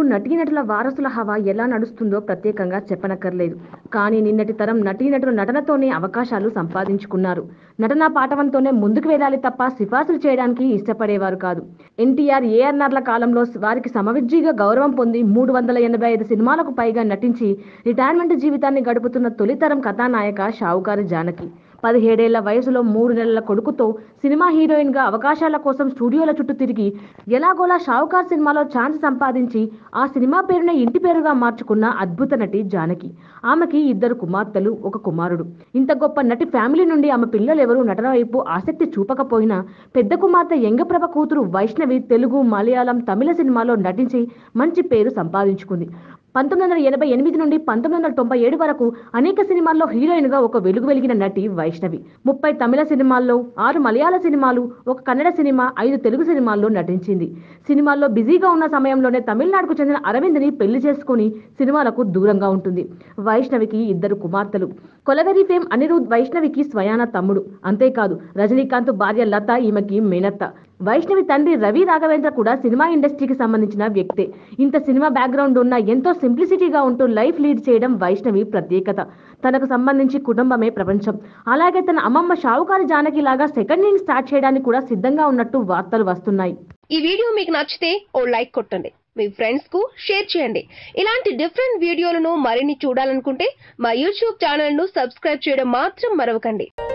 నటీనటుల వారసుల హవా ఎలా నడుస్తుందో ప్రత్యేకంగా చెప్పనక్కర్లేదు కానీ నిన్నటి తరం నటీనటులు నటనతోనే అవకాశాలు సంపాదించుకున్నారు నటనా పాటవంతోనే ముందుకు వెళ్ళాలి తప్ప సిఫార్సులు చేయడానికి ఇష్టపడేవారు కాదు ఎన్టీఆర్ ఏఆర్ఆర్ల కాలంలో వారికి సమవిజ్జిగా గౌరవం పొంది మూడు వందల ఎనభై ఐదు సినిమాలకు పైగా నటించి రిటైర్మెంట్ జీవితాన్ని గడుపుతున్న తొలితరం కథానాయక షావుకారి జానకి పదిహేడేళ్ల వయసులో మూడు నెలల కొడుకుతో సినిమా హీరోయిన్ గా అవకాశాల కోసం స్టూడియోల చుట్టూ తిరిగి ఎలాగోలా షావుకార్ సినిమాలో ఛాన్స్ సంపాదించి ఆ సినిమా పేరునే ఇంటి పేరుగా మార్చుకున్న అద్భుత నటి జానకి ఆమెకి ఇద్దరు కుమార్తెలు ఒక కుమారుడు ఇంత గొప్ప నటి ఫ్యామిలీ నుండి ఆమె పిల్లలెవరూ నటన వైపు ఆసక్తి చూపకపోయినా పెద్ద కుమార్తె యంగప్రభ కూతురు వైష్ణవి తెలుగు మలయాళం తమిళ సినిమాలో నటించి మంచి పేరు సంపాదించుకుంది పంతొమ్మిది వందల ఎనభై ఎనిమిది నుండి పంతొమ్మిది వందల తొంభై ఏడు వరకు అనేక సినిమాల్లో హీరోయిన్ గా ఒక వెలుగు వెలిగిన నటి వైష్ణవి ముప్పై తమిళ సినిమాల్లో ఆరు మలయాళ సినిమాలు ఒక కన్నడ సినిమా ఐదు తెలుగు సినిమాల్లో నటించింది సినిమాల్లో బిజీగా ఉన్న సమయంలోనే తమిళనాడుకు చెందిన అరవింద్ని పెళ్లి చేసుకుని సినిమాలకు దూరంగా ఉంటుంది వైష్ణవికి ఇద్దరు కుమార్తెలు కొలవెరి ఫేమ్ అనిరుద్ వైష్ణవికి స్వయాన తమ్ముడు అంతేకాదు రజనీకాంత్ భార్య లత ఈమెకి మేనత్త వైష్ణవి తండ్రి రవి రాఘవేంద్ర కూడా సినిమా ఇండస్ట్రీకి సంబంధించిన వ్యక్తే ఇంత సినిమా బ్యాక్గ్రౌండ్ ఉన్న ఎంతో సింప్లిసిటీగా ఉంటూ లైఫ్ లీడ్ చేయడం వైష్ణవి ప్రత్యేకత తనకు సంబంధించి కుటుంబమే ప్రపంచం అలాగే తన అమ్మమ్మ షావుకారి జానకి లాగా సెకండ్ ఇన్నింగ్ స్టార్ట్ చేయడానికి కూడా సిద్ధంగా ఉన్నట్టు వార్తలు వస్తున్నాయి ఈ వీడియో మీకు నచ్చితే ఓ లైక్ కొట్టండి మీ ఫ్రెండ్స్ కు షేర్ చేయండి ఇలాంటి డిఫరెంట్ వీడియోలను మరిన్ని చూడాలనుకుంటే మా యూట్యూబ్ ఛానల్ ను సబ్స్క్రైబ్ చేయడం మాత్రం మరవకండి